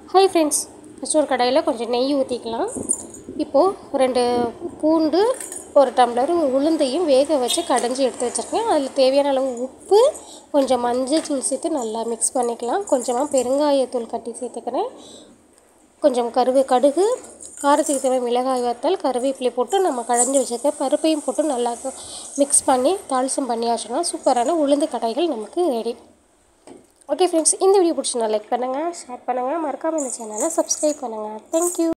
hi friends first ஒரு கடாயில் கொஞ்சம் நெய் ஊற்றிக்கலாம் இப்போது ரெண்டு பூண்டு ஒரு டம்ளர் உளுந்தையும் வேக வச்சு கடைஞ்சி எடுத்து வச்சுருக்கேன் அதில் தேவையான அளவு உப்பு கொஞ்சம் மஞ்சள் தூள் சேர்த்து நல்லா மிக்ஸ் பண்ணிக்கலாம் கொஞ்சமாக பெருங்காயத்தூள் கட்டி சேர்த்துக்கிறேன் கொஞ்சம் கருவே கடுகு காரத்துக்கு தேவை மிளகாய் வத்தல் கருவேப்பிலை போட்டு நம்ம கடைஞ்சி வச்சுருக்க பருப்பையும் போட்டு நல்லா மிக்ஸ் பண்ணி தாளிசம் பண்ணியாச்சுன்னா சூப்பரான உளுந்து கடைகள் நமக்கு ரெடி ஓகே ஃப்ரெண்ட்ஸ் இந்த வீடியோ பிடிச்சிருந்தா லைக் பண்ணுங்கள் ஷேர் பண்ணுங்கள் மறக்காமல் இந்த சேனலை சப்ஸ்கிரைப் பண்ணுங்கள் தேங்க்யூ